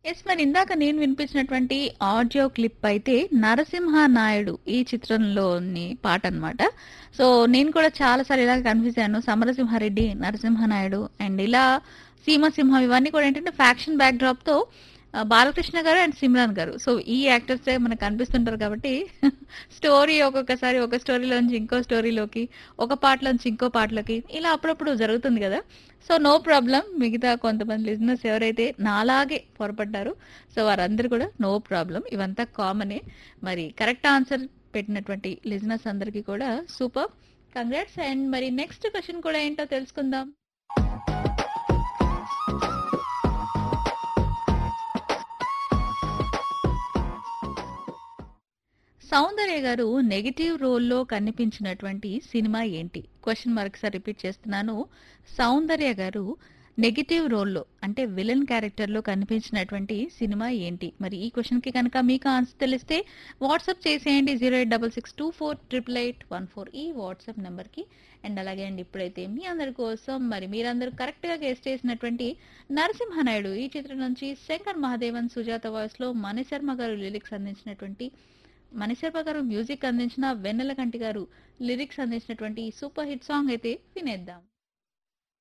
yes మరి ఇందాక నేను వినిపించినటువంటి ఆడియో క్లిప్ అయితే నరసింహ నాయుడు ఈ చిత్రంలోని పాట అన్నమాట సో నేను కూడా చాలా సార్లు ఇలా కన్ఫ్యూజ్ అయ్యాను సమరసింహారెడ్డి నరసింహ నాయుడు అండ్ ఇలా సీమసింహం ఇవన్నీ కూడా ఏంటంటే ఫ్యాక్షన్ బ్యాక్ డ్రాప్ తో ఆ, బాలకృష్ణ గారు అండ్ సిమ్రాన్ గారు సో ఈ యాక్టర్స్ మనకు కనిపిస్తుంటారు కాబట్టి స్టోరీ ఒక్కొక్కసారి ఒక స్టోరీలోంచి ఇంకో స్టోరీలోకి ఒక పాటలోంచి ఇంకో పాటలోకి ఇలా అప్పుడప్పుడు జరుగుతుంది కదా సో నో ప్రాబ్లం మిగతా కొంతమంది లిజినెస్ ఎవరైతే నాలాగే పొరపడ్డారో సో వారందరూ కూడా నో ప్రాబ్లం ఇవంతా కామనే మరి కరెక్ట్ ఆన్సర్ పెట్టినటువంటి లిజినెస్ అందరికీ కూడా సూపర్ కంగ్రాట్స్ అండ్ మరి నెక్స్ట్ క్వశ్చన్ కూడా ఏంటో తెలుసుకుందాం సౌందర్య గారు నెగిటివ్ రోల్లో కనిపించినటువంటి సినిమా ఏంటి క్వశ్చన్ మరొకసారి రిపీట్ చేస్తున్నాను సౌందర్య గారు నెగిటివ్ రోల్లో అంటే విలన్ క్యారెక్టర్లో కనిపించినటువంటి సినిమా ఏంటి మరి ఈ క్వశ్చన్కి కనుక మీకు ఆన్సర్ తెలిస్తే వాట్సాప్ చేసేయండి zero eight double six two four triple eight one four ఈ వాట్సాప్ నెంబర్కి అండ్ అలాగే అండి ఇప్పుడైతే మీ అందరి కోసం మరి మీరందరూ కరెక్ట్గా గెస్ట్ చేసినటువంటి నరసింహనాయుడు ఈ చిత్రం నుంచి శంకర్ మహాదేవన్ సుజాత వాయిస్లో మణిశర్మ గారు లిరిక్స్ అందించినటువంటి మణిశర్మ గారు మ్యూజిక్ అందించిన వెన్నెల కంటి గారు లిరిక్స్ అందించినటువంటి ఈ సూపర్ హిట్ సాంగ్ అయితే వినేద్దాం